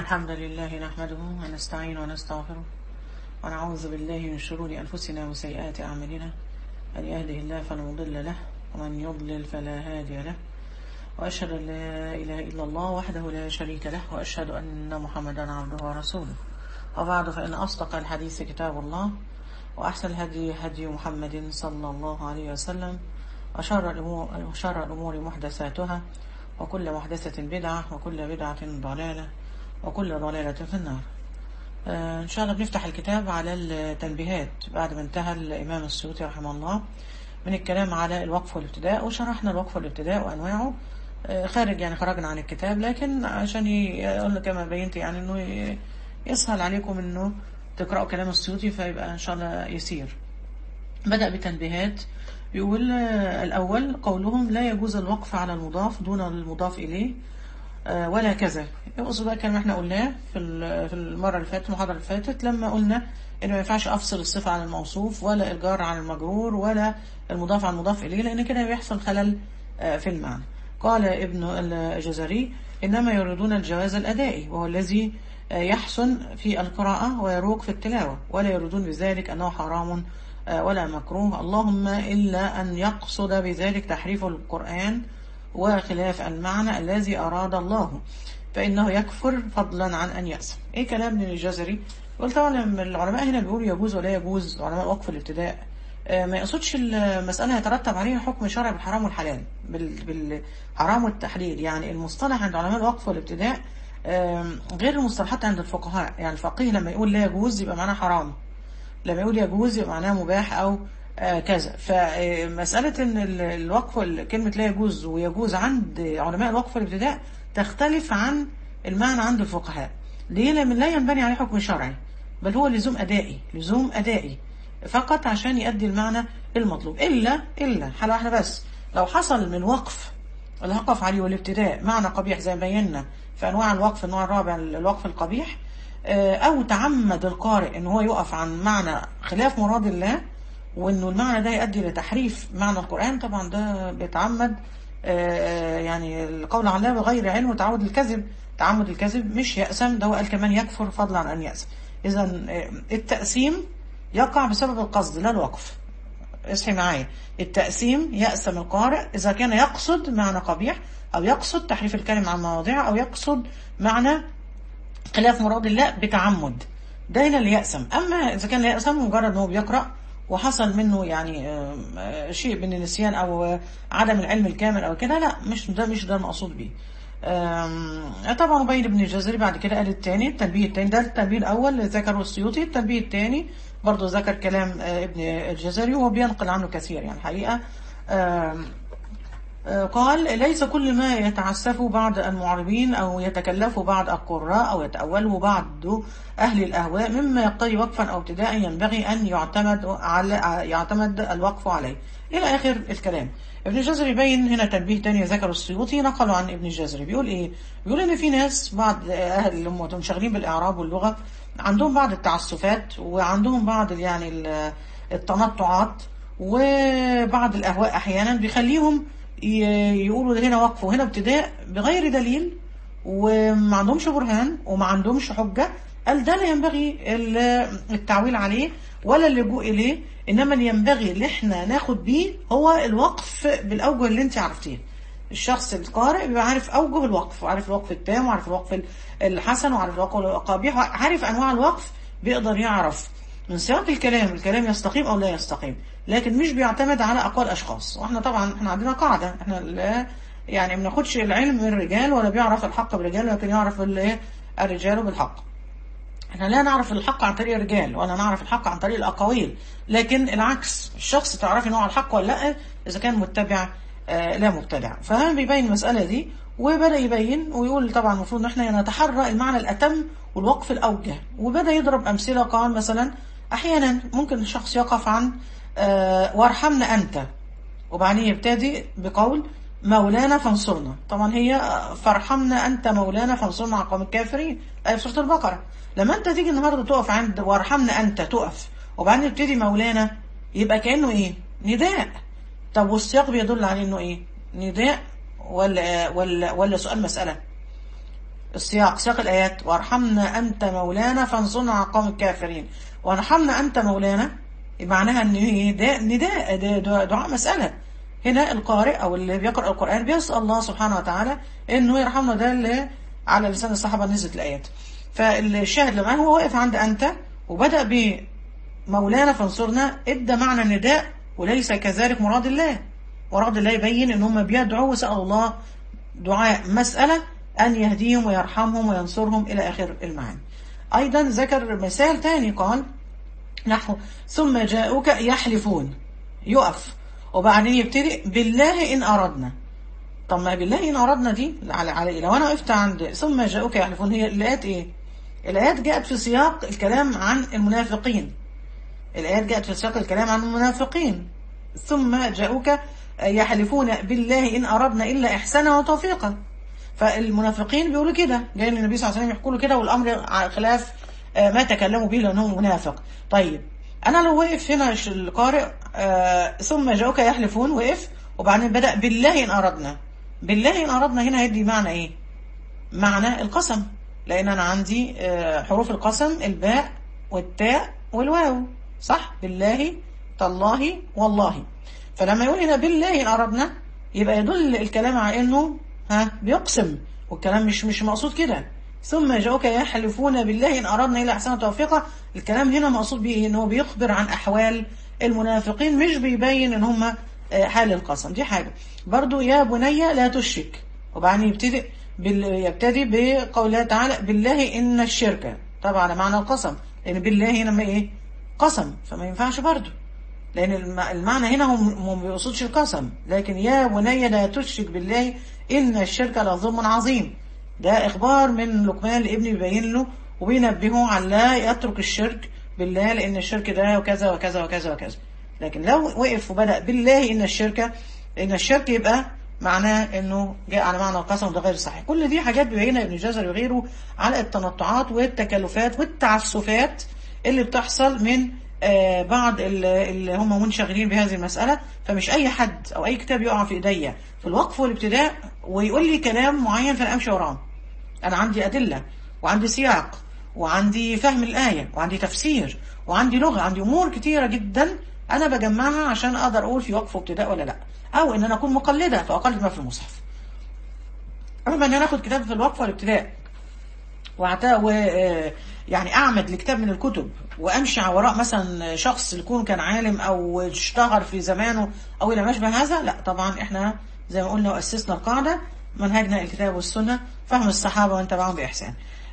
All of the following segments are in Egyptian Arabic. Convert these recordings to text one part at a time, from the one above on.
الحمد لله نحمده ونستعين ونستغفره ونعوذ بالله من شرور أنفسنا وسيئات أعمالنا من يهده الله فلا مضل له ومن يضلل فلا هادي له وأشهد أن لا إله إلا الله وحده لا شريك له وأشهد أن محمدا عبده ورسوله وبعد فإن أصدق الحديث كتاب الله وأحسن الهدي هدي محمد صلى الله عليه وسلم وشر الأمور, وشر الأمور محدثاتها وكل محدثة بدعة وكل بدعة ضلالة وكل ضلالة في النار آه إن شاء الله بنفتح الكتاب على التنبيهات بعد ما انتهى الإمام السيوطي رحمه الله من الكلام على الوقف والابتداء وشرحنا الوقف والابتداء وأنواعه آه خارج يعني خرجنا عن الكتاب لكن عشان يقول كما بينت يعني أنه يسهل عليكم أنه تقرأوا كلام السيوطي فيبقى إن شاء الله يسير بدأ بتنبيهات يقول الأول قولهم لا يجوز الوقف على المضاف دون المضاف إليه ولا كذا يقصد بقى كلام احنا قلناه في في المرة اللي فاتت المحاضرة اللي فاتت لما قلنا إنه ما ينفعش أفصل الصفة عن الموصوف ولا الجار عن المجرور ولا المضاف عن المضاف إليه لأن كده بيحصل خلل في المعنى قال ابن الجزري إنما يريدون الجواز الأدائي وهو الذي يحسن في القراءة ويروق في التلاوة ولا يريدون بذلك أنه حرام ولا مكروه اللهم إلا أن يقصد بذلك تحريف القرآن وخلاف المعنى الذي أراد الله فإنه يكفر فضلا عن أن يأسم إيه كلام ابن الجزري قلت طبعا العلماء هنا بيقولوا يجوز ولا يجوز علماء وقف الابتداء ما يقصدش المسألة يترتب عليها حكم شرعي بالحرام والحلال بالحرام والتحليل يعني المصطلح عند علماء الوقف والابتداء غير المصطلحات عند الفقهاء يعني الفقيه لما يقول لا يجوز يبقى معناه حرام لما يقول يجوز يبقى معناه مباح أو كذا فمسألة ان الوقف كلمة لا يجوز ويجوز عند علماء الوقف الابتداء تختلف عن المعنى عند الفقهاء ليه لأن لا ينبني عليه حكم شرعي بل هو لزوم أدائي لزوم أدائي فقط عشان يؤدي المعنى المطلوب إلا إلا حالة واحدة بس لو حصل من الوقف اللي هقف عليه والابتداء معنى قبيح زي ما بينا في أنواع الوقف النوع الرابع الوقف القبيح أو تعمد القارئ أن هو يقف عن معنى خلاف مراد الله وأنه المعنى ده يؤدي لتحريف معنى القرآن طبعا ده بيتعمد يعني القول عن الله بغير علم وتعود الكذب تعمد الكذب مش يأسم ده قال كمان يكفر فضلا عن أن يأسم إذا التأسيم يقع بسبب القصد لا الوقف اصحي معايا التأسيم يأسم القارئ إذا كان يقصد معنى قبيح أو يقصد تحريف الكلم عن مواضيع أو يقصد معنى خلاف مراد الله بتعمد ده هنا اللي يأسم أما إذا كان لا يأسم مجرد أنه بيقرأ وحصل منه يعني شيء من النسيان أو عدم العلم الكامل أو كده لا مش ده مش ده المقصود بيه طبعا أبين ابن الجزري بعد كده قال الثاني التنبيه الثاني ده التنبيه الأول اللي ذكره السيوطي التنبيه الثاني برضه ذكر كلام ابن الجزري وهو بينقل عنه كثير يعني الحقيقة قال ليس كل ما يتعسف بعض المعربين أو يتكلف بعض القراء أو يتأوله بعض أهل الأهواء مما يقتضي وقفا أو ابتداء ينبغي أن يعتمد على يعتمد الوقف عليه إلى آخر الكلام ابن الجزري يبين هنا تنبيه تاني ذكر السيوطي نقلوا عن ابن الجزري بيقول إيه بيقول إن في ناس بعض أهل اللي هم منشغلين بالإعراب واللغة عندهم بعض التعسفات وعندهم بعض يعني التنطعات وبعض الأهواء أحيانا بيخليهم يقولوا هنا وقف وهنا ابتداء بغير دليل وما عندهمش برهان وما عندهمش حجة قال ده لا ينبغي التعويل عليه ولا اللجوء إليه إنما اللي ينبغي اللي احنا ناخد بيه هو الوقف بالأوجه اللي انت عرفتيه الشخص القارئ بيبقى عارف أوجه الوقف وعارف الوقف التام وعارف الوقف الحسن وعارف الوقف القبيح وعارف أنواع الوقف بيقدر يعرف من سياق الكلام الكلام يستقيم أو لا يستقيم لكن مش بيعتمد على أقوال أشخاص وإحنا طبعا إحنا عندنا قاعدة إحنا لا يعني ما بناخدش العلم من الرجال ولا بيعرف الحق بالرجال لكن يعرف الرجال بالحق احنا لا نعرف الحق عن طريق الرجال ولا نعرف الحق عن طريق الأقاويل لكن العكس الشخص تعرفي نوع الحق ولا لا إذا كان متبع آه لا مبتدع فهم بيبين المسألة دي وبدأ يبين ويقول طبعا المفروض ان احنا نتحرى المعنى الأتم والوقف الأوجه وبدأ يضرب أمثلة قال مثلا أحيانا ممكن الشخص يقف عن آه وارحمنا أنت وبعدين يبتدي بقول مولانا فانصرنا طبعا هي فارحمنا أنت مولانا فانصرنا على القوم الكافرين آية في سورة البقرة لما أنت تيجي النهاردة تقف عند وارحمنا أنت تقف وبعدين يبتدي مولانا يبقى كأنه إيه نداء طب والسياق بيدل على إنه إيه نداء ولا ولا ولا سؤال مسألة السياق سياق الآيات وارحمنا أنت مولانا فانصرنا على القوم الكافرين وارحمنا أنت مولانا معناها ان إيه؟ ده نداء ده ده دعاء مسألة هنا القارئ أو اللي بيقرأ القرآن بيسأل الله سبحانه وتعالى إنه يرحمنا ده اللي على لسان الصحابة نزلت الآيات فالشاهد لما هو واقف عند أنت وبدأ بمولانا فانصرنا ادى معنى النداء وليس كذلك مراد الله مراد الله يبين ان هم بيدعوا وسأل الله دعاء مسألة أن يهديهم ويرحمهم وينصرهم إلى آخر المعاني أيضا ذكر مثال تاني قال نحو ثم جاءوك يحلفون يقف وبعدين يبتدي بالله إن أردنا طب ما بالله إن أردنا دي على على لو أنا وقفت عند ثم جاءوك يحلفون هي الآيات إيه؟ الآيات جاءت في سياق الكلام عن المنافقين الآيات جاءت في سياق الكلام عن المنافقين ثم جاءوك يحلفون بالله إن أردنا إلا إحسانا وتوفيقا فالمنافقين بيقولوا كده جاي النبي صلى الله عليه وسلم يحكوا له كده والأمر على خلاف ما تكلموا به لأنه منافق طيب أنا لو وقف هنا القارئ آه ثم جاءوك يحلفون وقف وبعدين بدأ بالله إن أردنا بالله إن أردنا هنا هيدي معنى إيه معنى القسم لأن أنا عندي آه حروف القسم الباء والتاء والواو صح بالله تالله والله فلما يقول هنا بالله إن أردنا يبقى يدل الكلام على إنه ها بيقسم والكلام مش مش مقصود كده ثم جاءوك يحلفون بالله إن أردنا إلى أحسن توفيقا الكلام هنا مقصود به إنه بيخبر عن أحوال المنافقين مش بيبين إن هم حال القسم دي حاجة برضو يا بني لا تشرك وبعدين يبتدي بال... يبتدي بقوله تعالى بالله إن الشرك طبعا معنى القسم لأن بالله هنا ما إيه قسم فما ينفعش برضو لأن المعنى هنا هم ما بيقصدش القسم لكن يا بني لا تشرك بالله إن الشرك لظلم عظيم ده إخبار من لقمان لابنه بيبين له وبينبهه على لا يترك الشرك بالله لأن الشرك ده وكذا وكذا وكذا وكذا لكن لو وقف وبدأ بالله إن الشرك إن الشرك يبقى معناه إنه جاء على معنى القسم ده غير صحيح كل دي حاجات بيبينها ابن جزر وغيره على التنطعات والتكلفات والتعسفات اللي بتحصل من آه بعض اللي هم منشغلين بهذه المسألة فمش أي حد أو أي كتاب يقع في إيديا في الوقف والابتداء ويقول لي كلام معين فأنا أمشي وراه أنا عندي أدلة وعندي سياق وعندي فهم الآية وعندي تفسير وعندي لغة عندي أمور كتيرة جدا أنا بجمعها عشان أقدر أقول في وقف وابتداء ولا لا أو إن أنا أكون مقلدة فأقلد ما في المصحف أما إن أنا أخد كتاب في الوقف والابتداء وعتا و يعني أعمد لكتاب من الكتب وأمشي وراء مثلا شخص يكون كان عالم أو اشتغل في زمانه أو إلى ما شابه هذا لا طبعا إحنا زي ما قلنا وأسسنا القاعدة منهجنا الكتاب والسنة فهم الصحابة وانت معهم بإحسان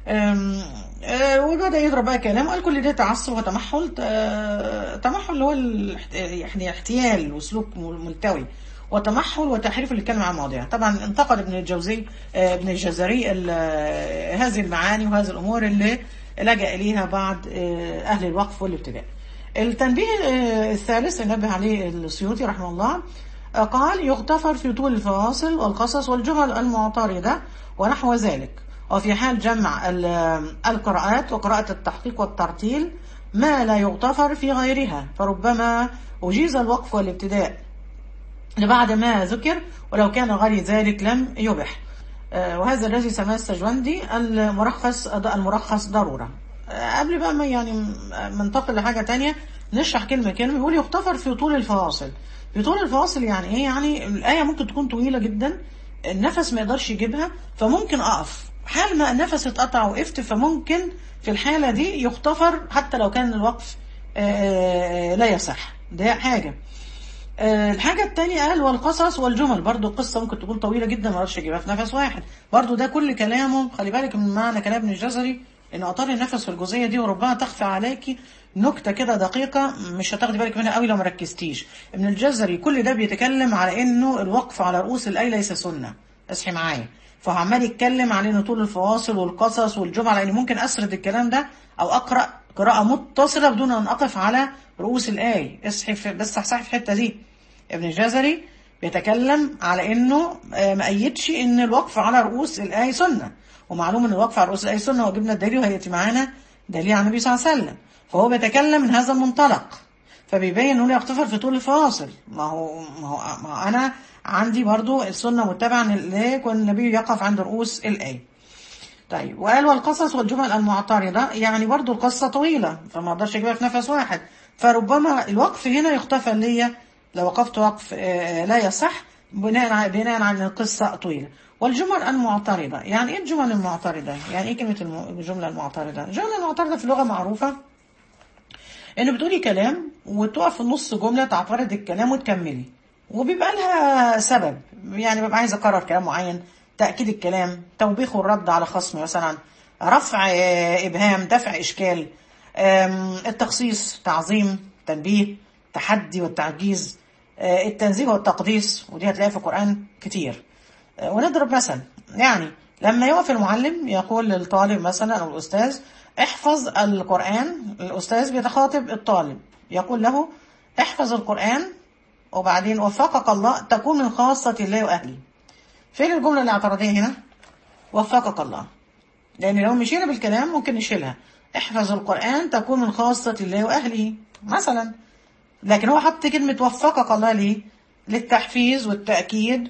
وبدأ يضرب بقى كلام قال كل ده تعصب وتمحل تمحل اللي هو يعني احتيال وسلوك ملتوي وتمحل وتحريف اللي اتكلم عن مواضيع طبعا انتقد ابن الجوزي ابن الجزري هذه المعاني وهذه الامور اللي لجأ اليها بعض اهل الوقف والابتداء التنبيه الثالث نبه عليه السيوطي رحمه الله قال يغتفر في طول الفواصل والقصص والجمل المعترضة ونحو ذلك وفي حال جمع القراءات وقراءة التحقيق والترتيل ما لا يغتفر في غيرها فربما أجيز الوقف والابتداء لبعد ما ذكر ولو كان غير ذلك لم يبح وهذا الذي سماه السجوندي المرخص المرخص ضرورة قبل بقى ما يعني منتقل لحاجة تانية نشرح كلمة كلمة يقول يغتفر في طول الفواصل في طول الفواصل يعني ايه يعني الآية ممكن تكون طويلة جدا النفس ما يقدرش يجيبها فممكن أقف حال ما النفس اتقطع وقفت فممكن في الحالة دي يغتفر حتى لو كان الوقف لا يصح ده حاجة الحاجة التانية قال والقصص والجمل برضو القصة ممكن تكون طويلة جدا ما اقدرش اجيبها في نفس واحد برضو ده كل كلامه خلي بالك من معنى كلام ابن الجزري ان اطار النفس في الجزئية دي وربما تخفى عليكي نكتة كده دقيقة مش هتاخدي بالك منها قوي لو ما ركزتيش ابن الجزري كل ده بيتكلم على انه الوقف على رؤوس الاي ليس سنة اصحي معايا فهو عمال يتكلم على انه طول الفواصل والقصص والجمع لان ممكن اسرد الكلام ده او اقرا قراءة متصلة بدون ان اقف على رؤوس الاي اصحي بس اصحي في الحتة دي ابن الجزري بيتكلم على انه ما ايدش ان الوقف على رؤوس الاي سنة ومعلوم ان الوقف على رؤوس الاي سنة وجبنا الدليل وهيأتي معانا دليل عن النبي صلى الله عليه وسلم فهو بيتكلم من هذا المنطلق فبيبين انه يغتفر في طول الفواصل ما هو ما هو, ما هو انا عندي برضو السنة متبعا اللي كان النبي يقف عند رؤوس الآية طيب وقال والقصص والجمل المعترضة يعني برضو القصة طويلة فما اقدرش اجيبها في نفس واحد فربما الوقف هنا يختفى ليا لو وقفت وقف آه، لا يصح بناء على بناء على القصة طويلة والجمل المعترضة يعني ايه الجمل المعترضة يعني ايه كلمة الم- الجملة المعترضة الجملة المعترضة في اللغة معروفة انه بتقولي كلام وتقف في نص جمله تعترض الكلام وتكملي وبيبقى لها سبب يعني ببقى عايزه اكرر كلام معين تاكيد الكلام توبيخ والرد على خصم مثلا رفع آه، ابهام دفع اشكال آم، التخصيص تعظيم تنبيه تحدي والتعجيز آه، التنزيه والتقديس ودي هتلاقيها في القران كتير آه، ونضرب مثل يعني لما يقف المعلم يقول للطالب مثلا او الاستاذ احفظ القران الاستاذ بيتخاطب الطالب يقول له احفظ القران وبعدين وفقك الله تكون من خاصه الله واهله فين الجمله الاعتراضيه هنا وفقك الله لان لو مشينا بالكلام ممكن نشيلها احفظ القران تكون من خاصه الله واهله مثلا لكن هو حط كلمة وفقك الله ليه؟ للتحفيز والتأكيد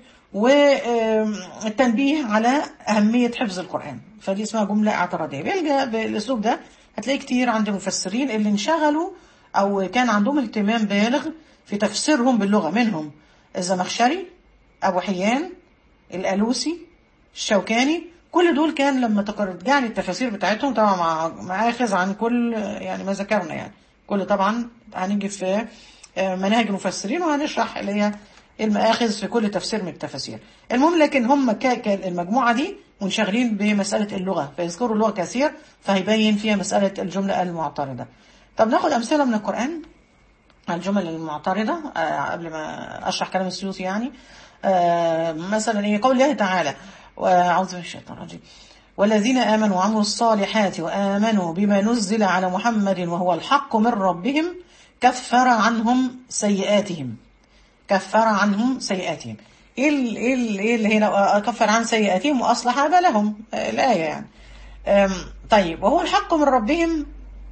والتنبيه على أهمية حفظ القرآن فدي اسمها جملة اعتراضية بيلجأ بالأسلوب ده هتلاقي كتير عند المفسرين اللي انشغلوا أو كان عندهم اهتمام بالغ في تفسيرهم باللغة منهم الزمخشري أبو حيان الألوسي الشوكاني كل دول كان لما ترجع لي التفاسير بتاعتهم طبعا مع مآخذ عن كل يعني ما ذكرنا يعني كل طبعا هنيجي في آه، مناهج المفسرين وهنشرح اللي هي المآخذ في كل تفسير من التفاسير المهم لكن هم ك- ك- المجموعة دي منشغلين بمسألة اللغة فيذكروا اللغة كثير فهيبين فيها مسألة الجملة المعترضة طب ناخد أمثلة من القرآن الجمل المعترضة آه، قبل ما أشرح كلام السيوطي يعني آه، مثلا إيه قول الله تعالى وأعوذ من الشيطان الرجيم والذين آمنوا وعملوا الصالحات وآمنوا بما نزل على محمد وهو الحق من ربهم كفر عنهم سيئاتهم كفر عنهم سيئاتهم ايه ال- ايه ال- ايه اللي هنا آه، كفر عن سيئاتهم واصلح بالهم آه، الايه يعني آم، طيب وهو الحق من ربهم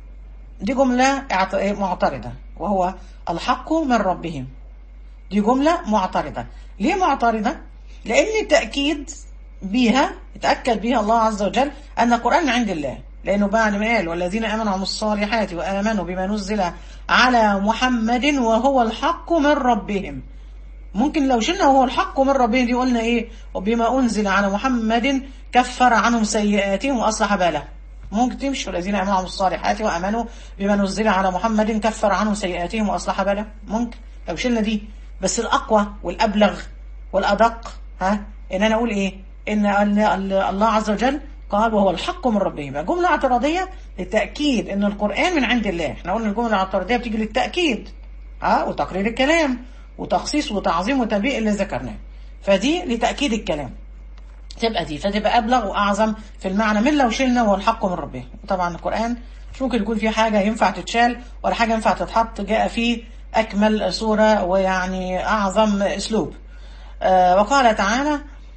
دي جملة اعت- معترضة وهو الحق من ربهم دي جملة معترضة ليه معترضة؟ لأن التأكيد بيها اتأكد بيها الله عز وجل أن القرآن من عند الله لأنه بعد ما قال والذين آمنوا وعملوا الصالحات وآمنوا بما نزل على محمد وهو الحق من ربهم ممكن لو شلنا وهو الحق من ربهم دي قلنا ايه وبما انزل على محمد كفر عنهم سيئاتهم واصلح بالهم ممكن تمشي والذين امنوا وعملوا الصالحات وامنوا بما نزل على محمد كفر عنهم سيئاتهم واصلح بالهم ممكن لو شلنا دي بس الاقوى والابلغ والادق ها ان انا اقول ايه ان ال- ال- الله عز وجل قال وهو الحق من ربهم يبقى جمله اعتراضيه للتاكيد ان القران من عند الله احنا قلنا الجمله الاعتراضيه بتيجي للتاكيد ها وتقرير الكلام وتخصيص وتعظيم وتنبيه اللي ذكرناه فدي لتأكيد الكلام تبقى دي فتبقى أبلغ وأعظم في المعنى من لو شلنا هو الحق من ربه طبعا القرآن مش ممكن يكون فيه حاجة ينفع تتشال ولا حاجة ينفع تتحط جاء فيه أكمل صورة ويعني أعظم أسلوب آه وقال تعالى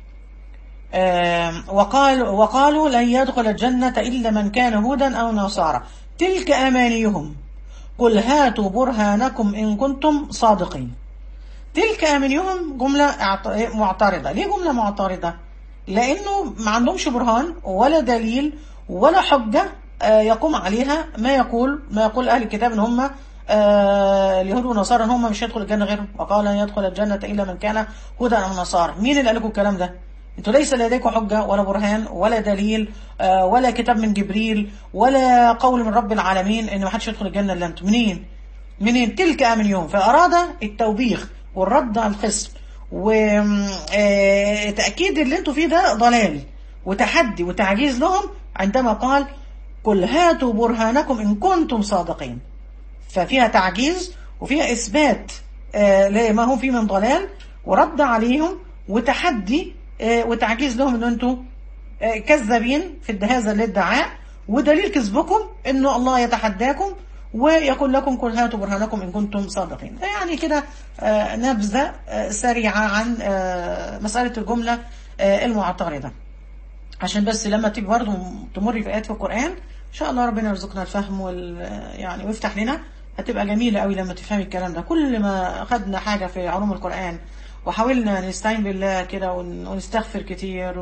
آه وقال وقالوا لن يدخل الجنة إلا من كان هودا أو نصارى تلك أمانيهم قل هاتوا برهانكم إن كنتم صادقين تلك أمانيهم جملة اعت- معترضة ليه جملة معترضة لأنه ما عندهمش برهان ولا دليل ولا حجة آه، يقوم عليها ما يقول ما يقول أهل الكتاب إن هم آه، اليهود والنصارى إن هم مش هيدخل الجنة غيرهم وقال لن يدخل الجنة إلا من كان هدى أو نصارى مين اللي قال لكم الكلام ده انتوا ليس لديكم حجة ولا برهان ولا دليل آه، ولا كتاب من جبريل ولا قول من رب العالمين ان ما حدش يدخل الجنة الا انتوا منين منين تلك امنيهم فاراد التوبيخ والرد على الخصم وتأكيد اللي انتوا فيه ده ضلال وتحدي وتعجيز لهم عندما قال قل هاتوا برهانكم إن كنتم صادقين ففيها تعجيز وفيها إثبات آه، لما هم فيه من ضلال ورد عليهم وتحدي آه، وتعجيز لهم ان انتوا آه، كذابين في هذا الادعاء ودليل كذبكم انه الله يتحداكم ويقول لكم قل هاتوا برهانكم ان كنتم صادقين يعني كده آه، نبذه آه، سريعه عن آه، مساله الجمله آه، المعترضه عشان بس لما تيجي برضه تمر في ايات في القران ان شاء الله ربنا يرزقنا الفهم وال يعني ويفتح لنا هتبقى جميله قوي لما تفهمي الكلام ده كل ما اخذنا حاجه في علوم القران وحاولنا نستعين بالله كده ون- ونستغفر كتير و-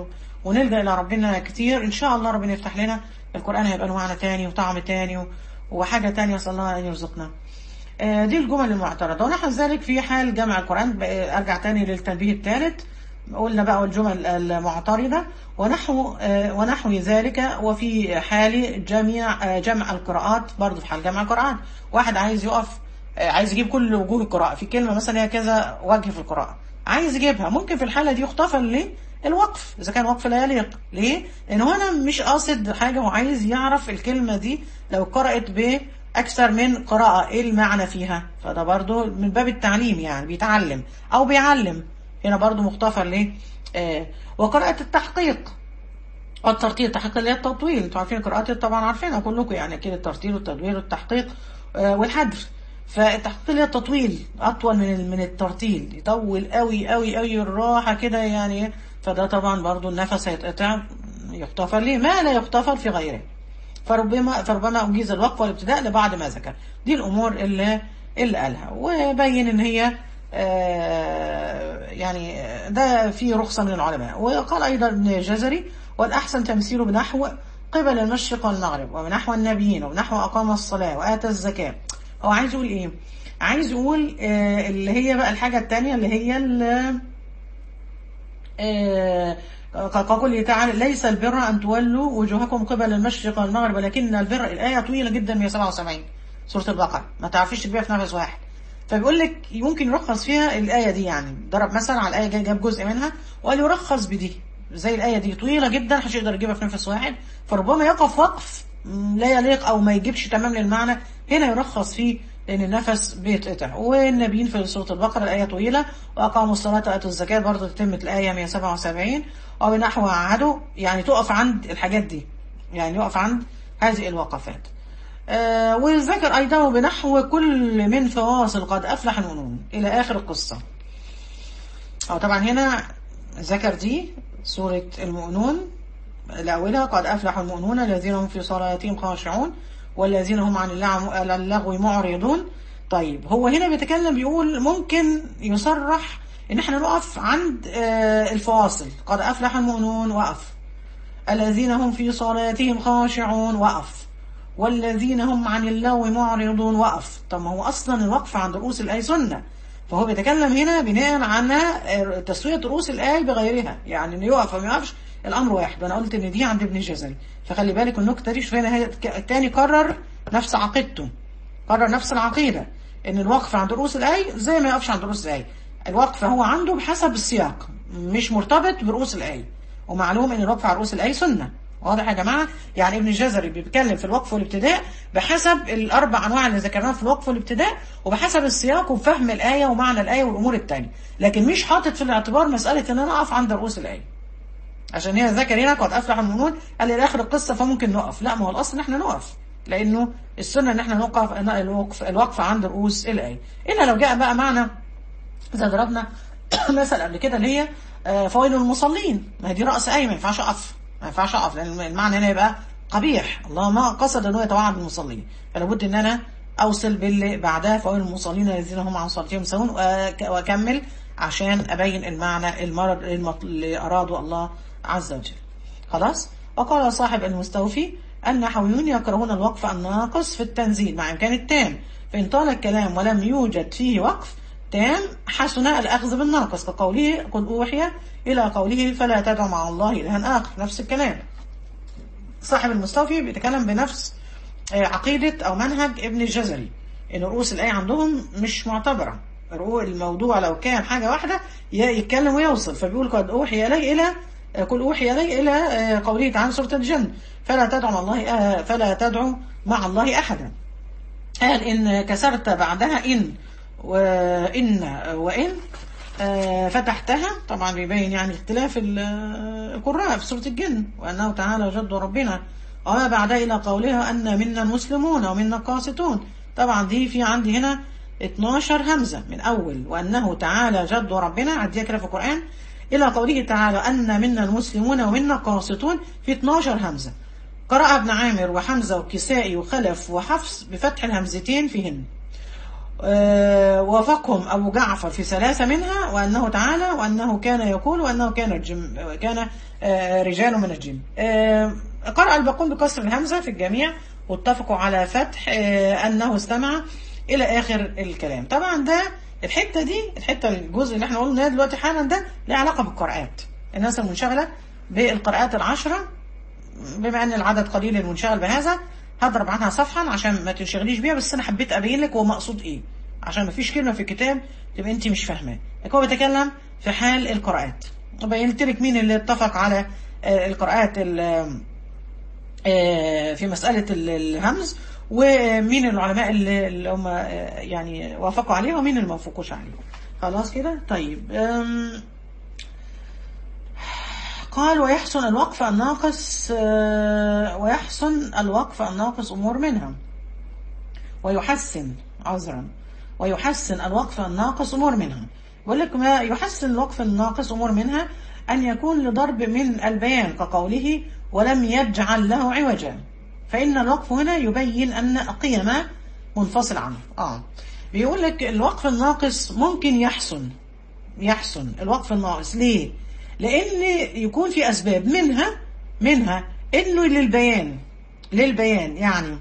ونلجأ إلى ربنا كتير إن شاء الله ربنا يفتح لنا القرآن هيبقى له معنى تاني وطعم تاني و- وحاجة تانية صلى الله أن يرزقنا آه، دي الجمل المعترضة ونحو ذلك في حال جمع القرآن بقى- أرجع تاني للتنبيه الثالث قلنا بقى الجمل المعترضة ونحو آه، ونحو ذلك وفي حال جميع آه، جمع القراءات برضه في حال جمع القرآن واحد عايز يقف آه، عايز يجيب كل وجوه القراءة في كلمة مثلا هي كذا وجه في القراءة عايز يجيبها ممكن في الحالة دي يختفل ليه الوقف إذا كان وقف لا يليق ليه؟ لأنه هنا مش قاصد حاجة وعايز يعرف الكلمة دي لو قرأت بأكثر من قراءة إيه المعنى فيها فده برضو من باب التعليم يعني بيتعلم أو بيعلم هنا برضو مختفر ليه؟ آه وقراءة التحقيق والترتيل التحقيق اللي هي التطويل انتوا عارفين القراءات طبعا عارفينها كلكم يعني اكيد الترتيل والتدوير والتحقيق آه، والحذر فالتحقيق اللي هي التطويل اطول من ال- من الترتيل يطول قوي قوي قوي الراحه كده يعني فده طبعا برضو النفس هيتقطع يغتفر ليه ما لا يغتفر في غيره فربما فربما أجيز الوقف والابتداء لبعض ما ذكر دي الأمور اللي اللي قالها وبين إن هي آه، يعني ده في رخصة من العلماء وقال أيضا ابن الجزري والأحسن تمثيله بنحو قبل المشرق والمغرب وبنحو النبيين وبنحو أقام الصلاة وآتى الزكاة هو عايز يقول إيه؟ عايز يقول آه، اللي هي بقى الحاجة التانية اللي هي ال- آه، كقوله تعالى ليس البر أن تولوا وجوهكم قبل المشرق والمغرب ولكن البر الآية طويلة جدا 177 سورة البقرة ما تعرفيش تجيبها في نفس واحد فبيقول لك يمكن يرخص فيها الآية دي يعني ضرب مثلا على الآية جاي جاب جزء منها وقال يرخص بدي زي الآية دي طويلة جدا محدش يقدر يجيبها في نفس واحد فربما يقف وقف م، لا يليق أو ما يجيبش تمام للمعنى هنا يرخص فيه لأن النفس بيتقطع والنبيين في سورة البقرة الآية طويلة وأقاموا الصلاة وآتوا الزكاة برضه تتمت الآية 177 وبنحو عهده يعني تقف عند الحاجات دي يعني يقف عند هذه الوقفات آه وذكر أيضا بنحو كل من فواصل قد أفلح المؤمنون إلى آخر القصة أو طبعا هنا ذكر دي سورة المؤمنون الأولى قد أفلح المؤمنون الذين هم في صلاتهم خاشعون والذين هم عن اللعب- اللغو معرضون طيب هو هنا بيتكلم بيقول ممكن يصرح ان احنا نقف عند آه، الفواصل قد أفلح المؤمنون وقف الذين هم في صلاتهم خاشعون وقف والذين هم عن اللغو معرضون وقف طب ما هو أصلا الوقف عند رؤوس الآية سنة فهو بيتكلم هنا بناء على آه، تسوية رؤوس الآية بغيرها يعني انه يقف أو ما يقفش الأمر واحد وأنا قلت إن دي عند ابن الجزري فخلي بالك النكتة دي شوف هنا هي- ك- تاني كرر نفس عقيدته قرر نفس العقيدة ان الوقف عند رؤوس الآية زي ما يقفش عند رؤوس الآية الوقف هو عنده بحسب السياق مش مرتبط برؤوس الآية ومعلوم ان الوقف على رؤوس الآية سنة واضح يا جماعة يعني ابن الجزري بيتكلم في الوقف والابتداء بحسب الأربع أنواع اللي ذكرناها في الوقف والابتداء وبحسب السياق وفهم الآية ومعنى الآية والأمور التانية لكن مش حاطط في الاعتبار مسألة ان أنا أقف عند رؤوس الآية عشان هي ذكر هنا قد افلح المؤمنون قال لي اخر القصه فممكن نقف لا ما هو الاصل ان احنا نقف لانه السنه ان احنا نوقف الوقف الوقف عند رؤوس الايه الا لو جاء بقى معنا اذا ضربنا مثل قبل كده اللي هي آه، فويل المصلين ما هي دي راس ايه ما ينفعش اقف ما ينفعش اقف لان المعنى هنا يبقى قبيح الله ما قصد ان هو يتوعد بالمصلين فلا بد ان انا اوصل باللي بعدها فويل المصلين الذين هم عن صلاتهم سهون وأك- واكمل عشان ابين المعنى المرض المط- اللي اراده الله عز وجل خلاص وقال صاحب المستوفي النحويون يكرهون الوقف الناقص في التنزيل مع إمكان التام فإن طال الكلام ولم يوجد فيه وقف تام حسن الأخذ بالناقص كقوله قل أوحي إلى قوله فلا تدع مع الله إلها آخر نفس الكلام صاحب المستوفي بيتكلم بنفس آه، عقيدة أو منهج ابن الجزري إن رؤوس الآية عندهم مش معتبرة رؤوس الموضوع لو كان حاجة واحدة ي- يتكلم ويوصل فبيقول قد أوحي إلي إلى آه، قل أوحي إلي إلى آه، قوله تعالى سورة الجن فلا تدعو مع الله آه، فلا تدعو مع الله أحدا قال إن كسرت بعدها إن وإن وإن آه، فتحتها طبعا بيبين يعني اختلاف ال- آه، القراء في سورة الجن وأنه تعالى جد ربنا وما بعدها إلى قولها أن منا المسلمون ومنا القاسطون طبعا دي في عندي هنا 12 همزة من أول وأنه تعالى جد ربنا عديها كده في القرآن إلى قوله تعالى أن منا المسلمون ومنا القاسطون في 12 همزة قرأ ابن عامر وحمزة وكسائي وخلف وحفص بفتح الهمزتين فيهن آه، وافقهم أبو جعفر في ثلاثة منها وأنه تعالى وأنه كان يقول وأنه كان الجم كان آه، رجال من الجن آه، قرأ الباقون بكسر الهمزة في الجميع واتفقوا على فتح آه، أنه استمع إلى آخر الكلام طبعا ده الحتة دي الحتة الجزء اللي احنا قلنا دلوقتي حالا ده له علاقة بالقراءات الناس المنشغلة بالقراءات العشرة بما ان العدد قليل المنشغل بهذا هضرب عنها صفحا عشان ما تنشغليش بيها بس انا حبيت ابين لك هو مقصود ايه عشان ما فيش كلمه في الكتاب تبقى انت مش فاهماه لكن هو بيتكلم في حال القراءات وبينت لك مين اللي اتفق على آه، القراءات ال- آه، في مساله ال- الهمز ومين العلماء اللي اللي هم آه، يعني وافقوا عليه ومين اللي ما وافقوش عليه خلاص كده طيب أم، قال ويحسن الوقف الناقص آه، ويحسن الوقف الناقص أمور منها ويحسن عذرا ويحسن الوقف الناقص أمور منها بقول لك ما يحسن الوقف الناقص أمور منها أن يكون لضرب من البيان كقوله ولم يجعل له عوجا فإن الوقف هنا يبين أن قيم منفصل عنه آه بيقول لك الوقف الناقص ممكن يحسن يحسن الوقف الناقص ليه لان يكون في اسباب منها منها انه للبيان للبيان يعني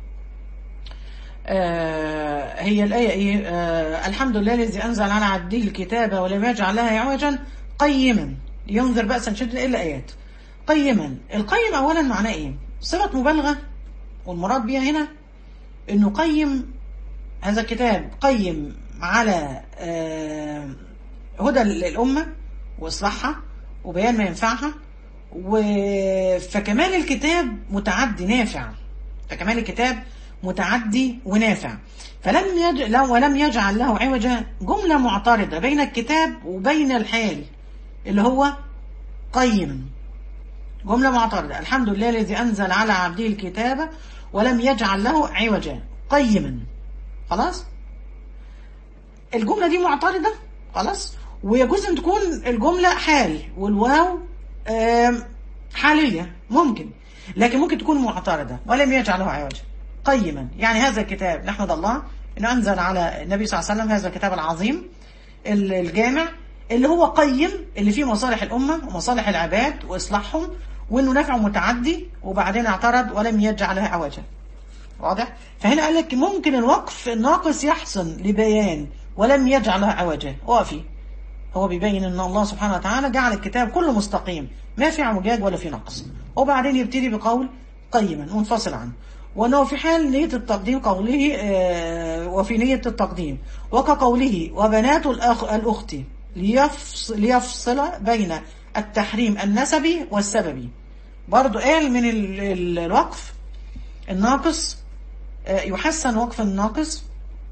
آه هي الآية إيه آه الحمد لله الذي أنزل على عبده الكتاب ولم يجعل لها عوجا قيما ينذر بأسا شديدا إلا آيات قيما القيم أولا معناه إيه صفة مبالغة والمراد بها هنا إنه قيم هذا الكتاب قيم على آه هدى الأمة وإصلاحها وبيان ما ينفعها و... فكمال الكتاب متعدي نافع فكمال الكتاب متعدي ونافع فلم يج... لو ولم يجعل له عوجا جملة معترضة بين الكتاب وبين الحال اللي هو قيم جملة معترضة الحمد لله الذي أنزل على عبده الكتاب ولم يجعل له عوجا قيما خلاص الجملة دي معترضة خلاص ويجوز ان تكون الجملة حال والواو آم، حالية ممكن لكن ممكن تكون معترضة ولم يجعله عوجا قيما يعني هذا الكتاب نحمد الله انه انزل على النبي صلى الله عليه وسلم هذا الكتاب العظيم ال- الجامع اللي هو قيم اللي فيه مصالح الأمة ومصالح العباد وإصلاحهم وإنه نفع متعدي وبعدين اعترض ولم يجعلها عوجا واضح فهنا قال لك ممكن الوقف الناقص يحسن لبيان ولم يجعلها عوجا وقفي هو بيبين ان الله سبحانه وتعالى جعل الكتاب كله مستقيم ما في اعوجاج ولا في نقص وبعدين يبتدي بقول قيما منفصل عنه وانه في حال نية التقديم قوله آه، وفي نية التقديم وكقوله وبنات الأخ الأخت ليفصل, ليفصل بين التحريم النسبي والسببي برضو قال من ال- ال- الوقف الناقص آه، يحسن وقف الناقص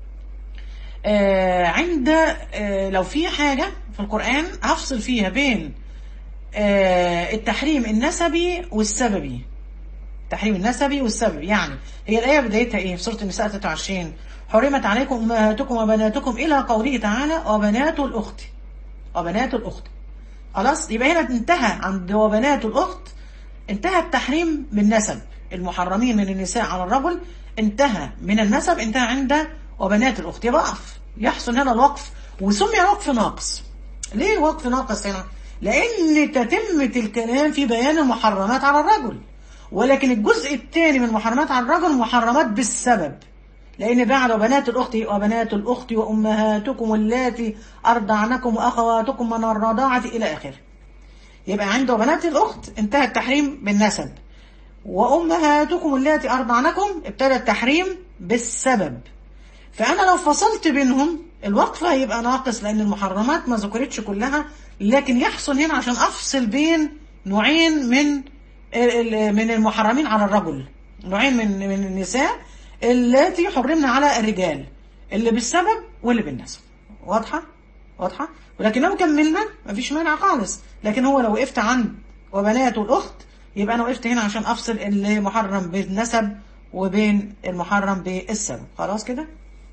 آه، عند آه، لو في حاجة في القرآن هفصل فيها بين آه، التحريم النسبي والسببي التحريم النسبي والسببي يعني هي الآية بدايتها إيه في سورة النساء 23 حرمت عليكم أمهاتكم وبناتكم إلى قوله تعالى وبنات الأخت وبنات الأخت خلاص يبقى هنا انتهى عند وبنات الأخت انتهى التحريم بالنسب المحرمين من النساء على الرجل انتهى من النسب انتهى عند وبنات الأخت يبقى أقف يحصل هنا الوقف وسمي وقف ناقص ليه وقف ناقص هنا لأن تتمة الكلام في بيان المحرمات على الرجل ولكن الجزء الثاني من المحرمات على الرجل محرمات بالسبب لأن بعد وبنات الأخت وبنات الأخت وأمهاتكم اللاتي أرضعنكم وأخواتكم من الرضاعة إلى آخره يبقى عند وبنات الأخت انتهى التحريم بالنسب وأمهاتكم اللاتي أرضعنكم ابتدى التحريم بالسبب فأنا لو فصلت بينهم الوقف هيبقى ناقص لأن المحرمات ما ذكرتش كلها لكن يحصل هنا عشان أفصل بين نوعين من ال- ال- من المحرمين على الرجل نوعين من من النساء التي حرمنا على الرجال اللي بالسبب واللي بالنسب واضحة؟ واضحة؟ ولكن لو كملنا مفيش مانع خالص لكن هو لو وقفت عند وبنات الأخت يبقى أنا وقفت هنا عشان أفصل اللي محرم بالنسب وبين المحرم بالسبب خلاص كده؟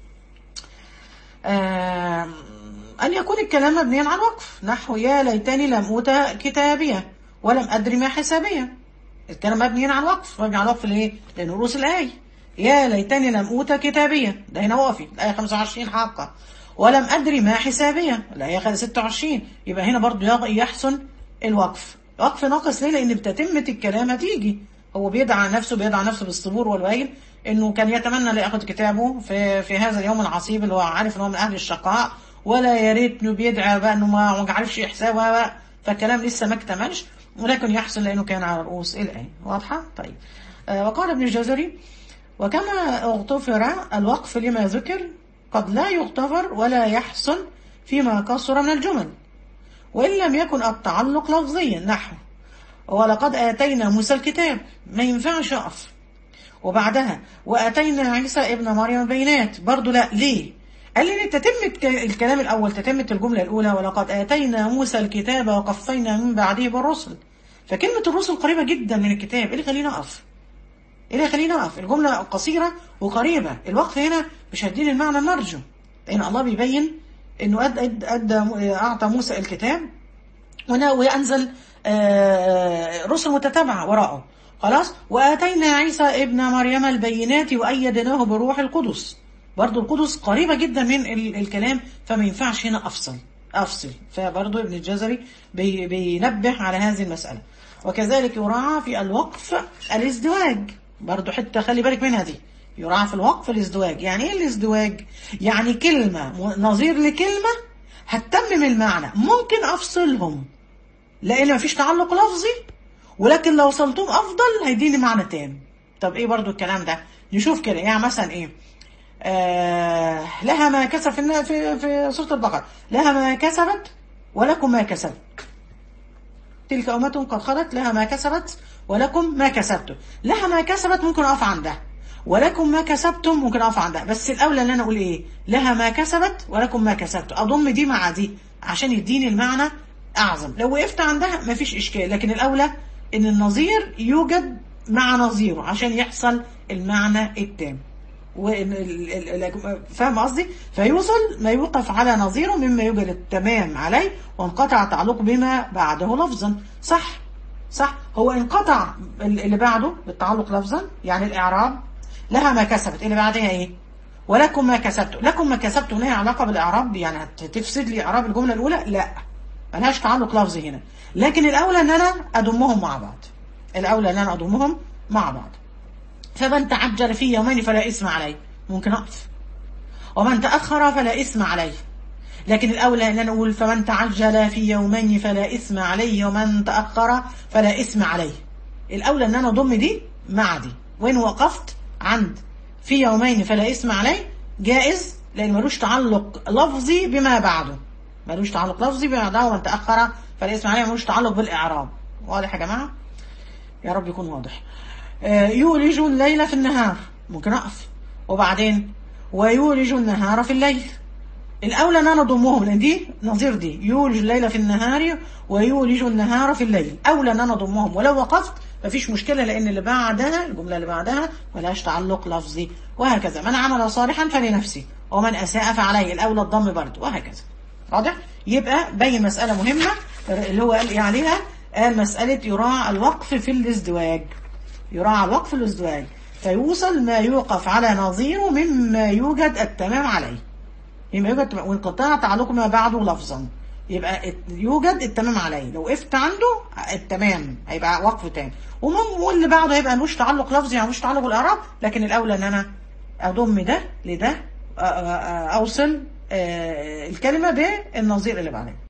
آم، أن يكون الكلام مبنيا على الوقف نحو يا ليتني لم أوت كتابية ولم أدري ما حسابية الكلام مبني على الوقف مبني على الوقف ليه؟ لأن رؤوس الآية يا ليتني لم أوت كتابية ده هنا وقفي الآية 25 حقا ولم أدري ما حسابية الآية 26 يبقى هنا برضو يغ- يحسن الوقف وقف ناقص ليه لأن بتتمة الكلام هتيجي هو بيدعى نفسه بيدعى نفسه بالصبور والويل انه كان يتمنى لا ياخد كتابه في في هذا اليوم العصيب اللي هو عارف ان هو من اهل الشقاء ولا يا ريت انه بيدعى بقى انه ما ما عارفش حسابه فالكلام لسه ما اكتملش ولكن يحسن لانه كان على رؤوس الايه واضحه طيب آه وقال ابن الجزري وكما اغتفر الوقف لما ذكر قد لا يغتفر ولا يحسن فيما كثر من الجمل وإن لم يكن التعلق لفظيا نحو ولقد آتينا موسى الكتاب ما ينفعش أقف وبعدها وآتينا عيسى ابن مريم بينات برضو لا ليه قال لي تتمة ك- الكلام الأول تتمة الجملة الأولى ولقد آتينا موسى الكتاب وقفينا من بعده بالرسل فكلمة الرسل قريبة جدا من الكتاب إيه اللي يخلينا أقف إيه اللي يخلينا أقف الجملة قصيرة وقريبة الوقف هنا مش هيديني المعنى المرجو لأن الله بيبين إنه أدى, أدى, أدى أعطى موسى الكتاب ونا- وأنزل آه، رسل متتابعة وراءه خلاص وآتينا عيسى ابن مريم البينات وأيدناه بروح القدس برضو القدس قريبة جدا من ال- الكلام فما ينفعش هنا أفصل أفصل فبرضو ابن الجزري بي بينبه على هذه المسألة وكذلك يراعى في الوقف الازدواج برضو حتى خلي بالك منها دي يراعى في الوقف الازدواج يعني ايه الازدواج يعني كلمة م- نظير لكلمة هتتمم المعنى ممكن أفصلهم لان مفيش تعلق لفظي ولكن لو وصلتهم افضل هيديني معنى تام طب ايه برضو الكلام ده نشوف كده يعني مثلا ايه آه لها ما كسب في النا- في في سوره البقره لها ما كسبت ولكم ما كسبت تلك أمة قد خلت لها ما كسبت ولكم ما كسبتم لها ما كسبت ممكن أقف عندها ولكم ما كسبتم ممكن أقف عندها بس الأولى اللي أنا أقول إيه لها ما كسبت ولكم ما كسبتم أضم دي مع دي عشان يديني المعنى أعظم لو وقفت عندها مفيش إشكال لكن الأولى إن النظير يوجد مع نظيره عشان يحصل المعنى التام وإن ال- ال- ال- فاهم قصدي؟ فيوصل ما يوقف على نظيره مما يوجد التمام عليه وانقطع تعلق بما بعده لفظا صح صح هو انقطع ال- اللي بعده بالتعلق لفظا يعني الإعراب لها ما كسبت اللي بعدها إيه؟ ولكم ما كسبتم لكم ما كسبتم لها علاقة بالإعراب يعني هتفسد لي إعراب الجملة الأولى لا ملهاش تعلق لفظي هنا لكن الأولى أن أنا أضمهم مع بعض الأولى أن أنا أضمهم مع بعض فمن تعجل في يومين فلا إثم عليه ممكن أقف ومن تأخر فلا إثم عليه لكن الأولى أن أنا أقول فمن تعجل في يومين فلا إثم عليه ومن تأخر فلا إثم عليه الأولى أن أنا أضم دي مع دي وين وقفت عند في يومين فلا إثم عليه جائز لأن ملوش تعلق لفظي بما بعده ملوش تعلق لفظي بما بعده ومن تأخر فلا إثم عليه ملوش تعلق بالإعراب واضح يا جماعة يا رب يكون واضح آه، يولج الليل في النهار ممكن أقف وبعدين ويولج النهار في الليل الأولى أن أنا أضمهم لأن دي نظير دي يولج الليل في النهار ويولج النهار في الليل أولى أن أنا أضمهم ولو وقفت مفيش مشكلة لأن اللي بعدها الجملة اللي بعدها ملهاش تعلق لفظي وهكذا من عمل صالحا فلنفسه ومن أساء فعليه الأولى الضم برضه وهكذا واضح يبقى بين مسألة مهمة اللي هو قال إيه عليها قال مسألة يراعى الوقف في الازدواج يراعى الوقف في الازدواج فيوصل ما يوقف على نظيره مما يوجد التمام عليه مما يوجد وانقطاع تعلق ما بعده لفظا يبقى ات- يوجد التمام عليه لو وقفت عنده التمام هيبقى وقف تام ومم- واللي بعده هيبقى ملوش تعلق لفظي يعني ملوش تعلق بالاعراب لكن الاولى ان انا اضم ده لده أ- أ- أ- اوصل آه، الكلمه بالنظير اللي بعدها